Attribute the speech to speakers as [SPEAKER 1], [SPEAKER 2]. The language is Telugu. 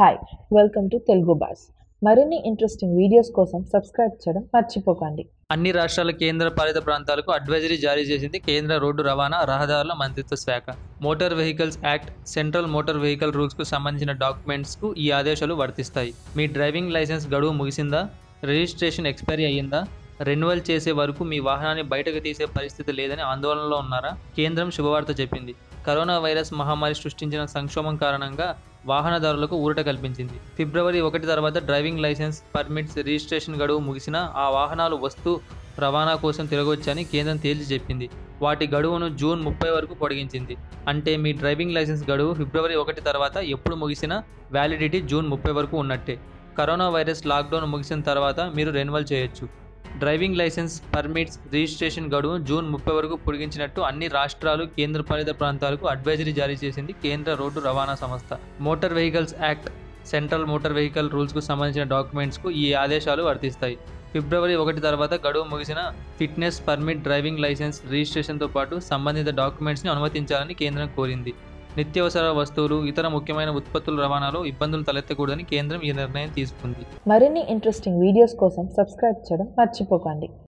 [SPEAKER 1] hi welcome to Telugu Boss మరిన్ని ఇంట్రెస్టింగ్ వీడియోస్ కోసం సబ్స్క్రైబ్ చేయడం మర్చిపోకండి
[SPEAKER 2] అన్ని రాష్ట్రాల కేంద్ర పాలిత ప్రాంతాలకు అడ్వైజరీ జారీ చేసింది కేంద్ర రోడ్డు రవాణా రహదారుల మంత్రిత్వ శాఖ motor vehicles act central motor vehicle రూల్స్కు సంబంధించిన డాక్యుమెంట్స్కు ఈ ఆదేశాలు వర్తిస్తాయి మీ డ్రైవింగ్ లైసెన్స్ గడువు ముగిసిందా రిజిస్ట్రేషన్ ఎక్స్పైరీ అయ్యిందా రెన్యువల్ చేసే వరకు మీ వాహనాన్ని బయటకు తీసే పరిస్థితి లేదని ఆందోళనలో ఉన్నారా కేంద్రం శుభవార్త చెప్పింది కరోనా వైరస్ మహమ్మారి సృష్టించిన సంక్షోభం కారణంగా వాహనదారులకు ఊరట కల్పించింది ఫిబ్రవరి ఒకటి తర్వాత డ్రైవింగ్ లైసెన్స్ పర్మిట్స్ రిజిస్ట్రేషన్ గడువు ముగిసినా ఆ వాహనాలు వస్తూ రవాణా కోసం తిరగొచ్చని కేంద్రం తేల్చి చెప్పింది వాటి గడువును జూన్ ముప్పై వరకు పొడిగించింది అంటే మీ డ్రైవింగ్ లైసెన్స్ గడువు ఫిబ్రవరి ఒకటి తర్వాత ఎప్పుడు ముగిసినా వ్యాలిడిటీ జూన్ ముప్పై వరకు ఉన్నట్టే కరోనా వైరస్ లాక్డౌన్ ముగిసిన తర్వాత మీరు రెన్యువల్ చేయొచ్చు డ్రైవింగ్ లైసెన్స్ పర్మిట్స్ రిజిస్ట్రేషన్ గడువు జూన్ ముప్పై వరకు పొడిగించినట్టు అన్ని రాష్ట్రాలు కేంద్రపాలిత ప్రాంతాలకు అడ్వైజరీ జారీ చేసింది కేంద్ర రోడ్డు రవాణా సంస్థ motor vehicles act central motor vehicle రూల్స్కు సంబంధించిన డాక్యుమెంట్స్కు ఈ ఆదేశాలు వర్తిస్తాయి ఫిబ్రవరి ఒకటి తర్వాత గడువు ముగిసిన ఫిట్నెస్ పర్మిట్ డ్రైవింగ్ లైసెన్స్ రిజిస్ట్రేషన్తో పాటు సంబంధిత డాక్యుమెంట్స్ని అనుమతించాలని కేంద్రం కోరింది నిత్యావసర వస్తువులు ఇతర ముఖ్యమైన ఉత్పత్తుల రవాణాలో ఇబ్బందులు తలెత్తకూడదని కేంద్రం ఈ నిర్ణయం తీసుకుంది
[SPEAKER 1] మరిన్ని ఇంట్రెస్టింగ్ వీడియోస్ కోసం సబ్స్క్రైబ్ చేయడం మర్చిపోకండి